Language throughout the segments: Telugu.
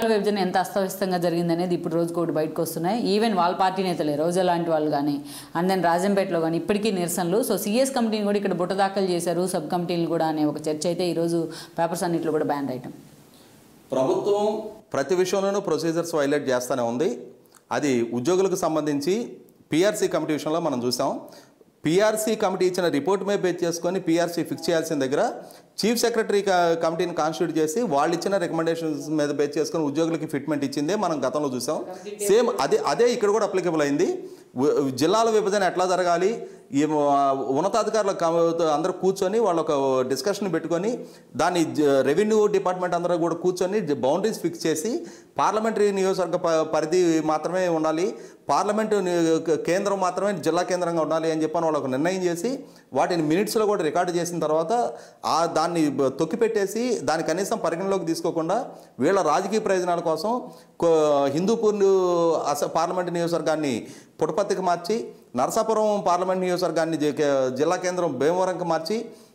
విభజన ఎంత అస్తవ్యస్తంగా జరిగిందనేది ఇప్పుడు రోజుకు ఒకటి బయటకు వస్తున్నాయి ఈవెన్ వాళ్ళ పార్టీ నేతలే రోజా లాంటి వాళ్ళు కానీ అండ్ దెన్ రాజంపేటలో కానీ ఇప్పటికీ నిరసనలు సో సీఎస్ కమిటీని కూడా ఇక్కడ బుట్ట దాఖలు చేశారు సబ్ కమిటీలు కూడా అనే ఒక చర్చ అయితే ఈరోజు పేపర్స్ అన్నింటిలో కూడా బ్యాన్ అయ్యటం ప్రభుత్వం ప్రతి విషయంలోనూ ప్రొసీజర్స్ వైలేట్ చేస్తూనే ఉంది అది ఉద్యోగులకు సంబంధించి పిఆర్సీ కమిటీ విషయంలో మనం చూసాం పిఆర్సీ కమిటీ ఇచ్చిన రిపోర్ట్ మీద బేస్ చేసుకొని పిఆర్సీ ఫిక్స్ చేయాల్సిన దగ్గర చీఫ్ సెక్రటరీ క- కమిటీని కాన్స్టిట్యూట్ చేసి వాళ్ళు ఇచ్చిన రికమెండేషన్స్ మీద బేస్ చేసుకొని ఉద్యోగులకి ఫిట్మెంట్ ఇచ్చిందే మనం గతంలో చూసాం సేమ్ అదే అదే ఇక్కడ కూడా అప్లికబుల్ అయింది ఉ- జిల్లాల విభజన ఎట్లా జరగాలి ఈ మ- ఉన్నతాధికారులు కమ- అందరూ కూర్చొని వాళ్ళు ఒక డిస్కషన్ పెట్టుకొని దాన్ని జ- రెవెన్యూ డిపార్ట్మెంట్ అందరూ కూడా కూర్చొని బౌండరీస్ ఫిక్స్ చేసి పార్లమెంటరీ నియోజకవర్గ ప- పరిధి మాత్రమే ఉండాలి పార్లమెంటు ని- కేంద్రం మాత్రమే జిల్లా కేంద్రంగా ఉండాలి అని చెప్పని వాళ్ళు ఒక నిర్ణయం చేసి వాటిని మినిట్స్లో కూడా రికార్డు చేసిన తర్వాత ఆ దాన్ని బ- తొక్కిపెట్టేసి దాన్ని కనీసం పరిగణలోకి తీసుకోకుండా వీళ్ళ రాజకీయ ప్రయోజనాల కోసం కో- హిందూపూర్ ను- అస పార్లమెంటు నియోజకవర్గాన్ని పుటపత్తికి మార్చి నరసాపురం పార్లమెంట్ నియోజకవర్గాన్ని జి- జిల్లా కేంద్రం భీమవరంకి మార్చి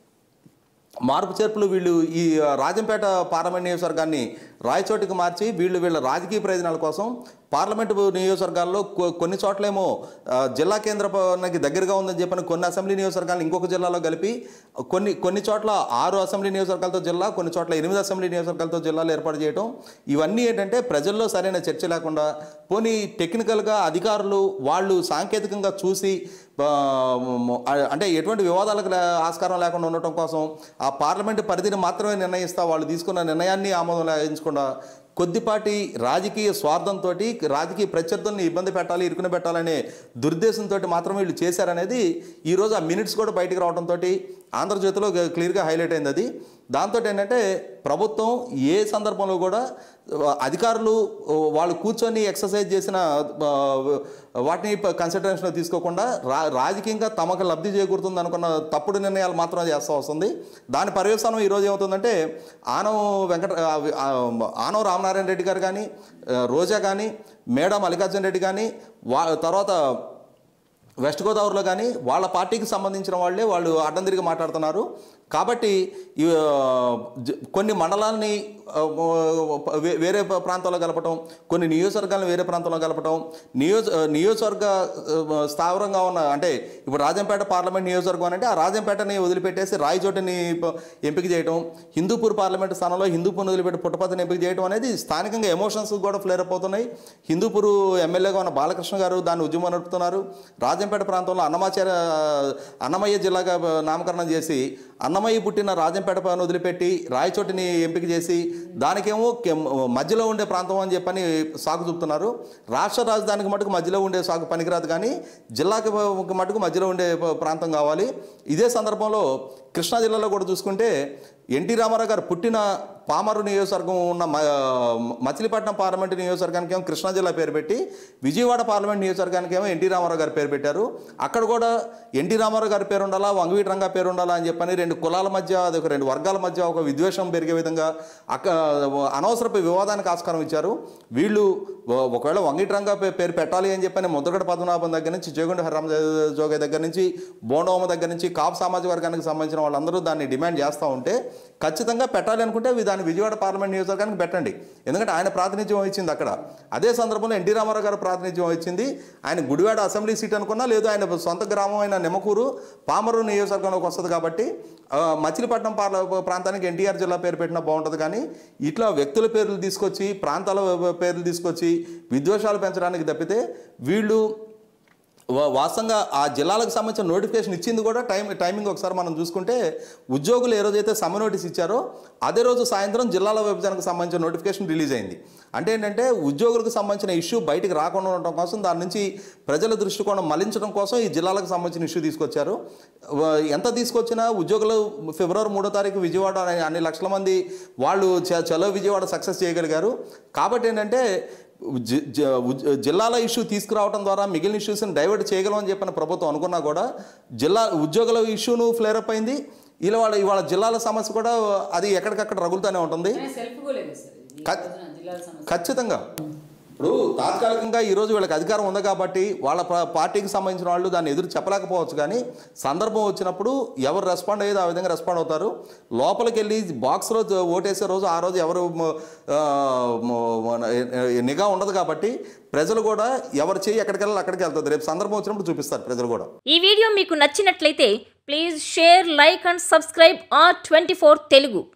మార్పు చేర్పులు వీళ్ళు ఈ రాజంపేట పార్లమెంట్ నియోజకవర్గాన్ని రాయచోటికి మార్చి వీళ్ళు వీళ్ళ రాజకీయ ప్రయోజనాల కోసం పార్లమెంటు నియోజకవర్గాల్లో కొ- కొన్ని చోట్లేమో ఆ, జిల్లా కేంద్రానికి దగ్గరగా ఉందని చెప్పిన కొన్ని అసెంబ్లీ నియోజకవర్గాలను ఇంకొక జిల్లాలో కలిపి కొన్ని కొన్ని చోట్ల ఆరు అసెంబ్లీ నియోజకవర్గాలతో జిల్లా కొన్ని చోట్ల ఎనిమిది అసెంబ్లీ నియోజకవర్గాలతో జిల్లాలు ఏర్పాటు చేయడం ఇవన్నీ ఏంటంటే ప్రజల్లో సరైన చర్చ లేకుండా పోనీ టెక్నికల్గా అధికారులు వాళ్ళు సాంకేతికంగా చూసి ఆ, మ- అంటే ఎటువంటి వివాదాలకు లే- ఆస్కారం లేకుండా ఉండటం కోసం ఆ పార్లమెంటు పరిధిని మాత్రమే నిర్ణయిస్తా వాళ్ళు తీసుకున్న నిర్ణయాన్ని ఆమోదం లేగించకుండా కొద్దిపాటి రాజకీయ స్వార్థంతో రాజకీయ ప్రత్యర్థుల్ని ఇబ్బంది పెట్టాలి ఇరుకుని పెట్టాలనే దురుద్దేశంతో మాత్రమే వీళ్ళు చేశారనేది ఈరోజు ఆ మినిట్స్ కూడా బయటికి రావడంతో ఆంధ్రజ్యోతిలో క్లియర్గా హైలైట్ అయింది అది దాంతో ఏంటంటే ప్రభుత్వం ఏ సందర్భంలో కూడా ఆ, అధికారులు ఆ, వాళ్ళు కూర్చొని ఎక్సర్సైజ్ చేసిన ఆ, వాటిని కన్సిడరేషన్లో తీసుకోకుండా రా రాజకీయంగా తమకు లబ్ధి చేకూరుతుంది అనుకున్న తప్పుడు నిర్ణయాలు మాత్రమే చేస్తూ వస్తుంది దాని పర్యవసానం ఈరోజు ఏమవుతుందంటే ఆనవ వెంకట ఆ, ఆ, ఆనవ రామనారాయణ రెడ్డి గారు కానీ ఆ, రోజా కానీ మేడం మల్లికార్జున రెడ్డి కానీ వా తర్వాత వెస్ట్ గోదావరిలో కానీ వాళ్ళ పార్టీకి సంబంధించిన వాళ్ళే వాళ్ళు అడ్డం తిరిగి మాట్లాడుతున్నారు కాబట్టి ఈ, ఆ, జ- కొన్ని మండలాల్ని ఆ, వే- వేరే ప- ప్రాంతాల్లో కలపటం కొన్ని నియోజకవర్గాలను వేరే ప్రాంతంలో కలపటం నియోజ నియోజకవర్గ ఆ, స్థావరంగా ఉన్న అంటే ఇప్పుడు రాజంపేట పార్లమెంట్ నియోజకవర్గం అంటే ఆ రాజంపేటని వదిలిపెట్టేసి రాయచోటిని ప- ఎంపిక చేయడం హిందూపూర్ పార్లమెంట్ స్థానంలో హిందూపూర్ని వదిలిపెట్టి పుట్టపతిని ఎంపిక చేయడం అనేది స్థానికంగా ఎమోషన్స్ కూడా ఫ్లేర్ అప్ అవుతున్నాయి హిందూపూర్ ఎమ్మెల్యేగా ఉన్న బాలకృష్ణ గారు దాన్ని ఉద్యమం నడుపుతున్నారు రాజంపేట ప్రాంతంలో అన్నమాచార్య అన్నమయ్య జిల్లాగా నామకరణం చేసి అన్నమయ్య పుట్టిన రాజంపేట పైన వదిలిపెట్టి రాయచోటిని ఎంపిక చేసి దానికేమో కె- మధ్యలో ఉండే ప్రాంతం అని చెప్పని సాగు చూపుతున్నారు రాష్ట్ర రాజధానికి మటుకు మధ్యలో ఉండే సాగు పనికిరాదు కానీ జిల్లాకి మటుకు మధ్యలో ఉండే ప- ప్రాంతం కావాలి ఇదే సందర్భంలో కృష్ణా జిల్లాలో కూడా చూసుకుంటే ఎన్టీ రామారావు గారు పుట్టిన పామరు నియోజకవర్గం ఉన్న మ- మచిలీపట్నం పార్లమెంటు నియోజకవర్గానికి ఏమో కృష్ణా జిల్లా పేరు పెట్టి విజయవాడ పార్లమెంట్ నియోజకవర్గానికి ఏమో ఎన్టీ రామారావు గారి పేరు పెట్టారు అక్కడ కూడా ఎన్టీ రామారావు గారి పేరు ఉండాలా వంగవీటి రంగా పేరు ఉండాలా అని చెప్పని రెండు కులాల మధ్య అది ఒక రెండు వర్గాల మధ్య ఒక విద్వేషం పెరిగే విధంగా అక్క అనవసరపు వివాదానికి ఆస్కారం ఇచ్చారు వీళ్ళు ఒ- ఒకవేళ వంగీటి రంగా పే- పేరు పెట్టాలి అని చెప్పని ముద్రగడ పద్మనాభం దగ్గర నుంచి చేగుండ హరిరామ జోగయ్య దగ్గర నుంచి బోండోమ దగ్గర నుంచి కాపు సామాజిక వర్గానికి సంబంధించిన వాళ్ళందరూ దాన్ని డిమాండ్ చేస్తూ ఉంటే ఖచ్చితంగా పెట్టాలి అనుకుంటే వి- దాన్ని విజయవాడ పార్లమెంట్ నియోజకవర్గానికి పెట్టండి ఎందుకంటే ఆయన ప్రాతినిధ్యం వహించింది అక్కడ అదే సందర్భంలో ఎన్టీ రామారావు గారు ప్రాతినిధ్యం వహించింది ఆయన గుడివాడ అసెంబ్లీ సీట్ అనుకున్నా లేదు ఆయన సొంత గ్రామం అయిన నిమ్మకూరు పామరు నియోజకవర్గంలోకి వస్తుంది కాబట్టి ఆ, మచిలీపట్నం పార్ల ప్రాంతానికి ఎన్టీఆర్ జిల్లా పేరు పెట్టినా బాగుంటుంది కానీ ఇట్లా వ్యక్తుల పేర్లు తీసుకొచ్చి ప్రాంతాల పేర్లు తీసుకొచ్చి విద్వేషాలు పెంచడానికి తప్పితే వీళ్ళు వా- వాస్తవంగా ఆ జిల్లాలకు సంబంధించిన నోటిఫికేషన్ ఇచ్చింది కూడా టైం టైమింగ్ ఒకసారి మనం చూసుకుంటే ఉద్యోగులు ఏ రోజైతే సమ్మె నోటీస్ ఇచ్చారో అదే రోజు సాయంత్రం జిల్లాల విభజనకు సంబంధించిన నోటిఫికేషన్ రిలీజ్ అయింది అంటే ఏంటంటే ఉద్యోగులకు సంబంధించిన ఇష్యూ బయటికి రాకుండా ఉండటం కోసం దాని నుంచి ప్రజల దృష్టికోణం మళ్లించడం కోసం ఈ జిల్లాలకు సంబంధించిన ఇష్యూ తీసుకొచ్చారు వ- ఎంత తీసుకొచ్చినా ఉద్యోగులు ఫిబ్రవరి మూడో తారీఖు విజయవాడ అనే అన్ని లక్షల మంది వాళ్ళు చ- చలో విజయవాడ సక్సెస్ చేయగలిగారు కాబట్టి ఏంటంటే జి- జ- ఉజ్- జిల్లాల ఇష్యూ తీసుకురావడం ద్వారా మిగిలిన ఇష్యూస్ని డైవర్ట్ చేయగలం అని చెప్పిన ప్రభుత్వం అనుకున్నా కూడా జిల్లా ఉద్యోగుల ఇష్యూను ఫ్లేర్ అప్ అయింది ఇలా వాళ్ళ ఇవాళ జిల్లాల సమస్య కూడా అది ఎక్కడికక్కడ రగులుతూనే ఉంటుంది సెల్ఫ్ గోలే కదా సార్ ఇది. ఈ ఖ- రోజున జిల్లాల సమస్య ఖచ్చితంగా ఇప్పుడు తాత్కాలికంగా ఈరోజు వీళ్ళకి అధికారం ఉంది కాబట్టి వాళ్ళ పా- పార్టీకి సంబంధించిన వాళ్ళు దాన్ని ఎదురు చెప్పలేకపోవచ్చు కానీ సందర్భం వచ్చినప్పుడు ఎవరు రెస్పాండ్ అయ్యేది ఆ విధంగా రెస్పాండ్ అవుతారు లోపలికి వెళ్ళి బాక్స్లో ఓటేసే రోజు ఆ రోజు ఎవరు మ- ఆ, మ- మన- నిఘా ఉండదు కాబట్టి ప్రజలు కూడా ఎవరు చేయి ఎక్కడికి వెళ్ళాలి అక్కడికి వెళ్తుంది రేపు సందర్భం వచ్చినప్పుడు చూపిస్తారు ప్రజలు కూడా ఈ వీడియో మీకు నచ్చినట్లయితే please share like and subscribe R twenty Telugu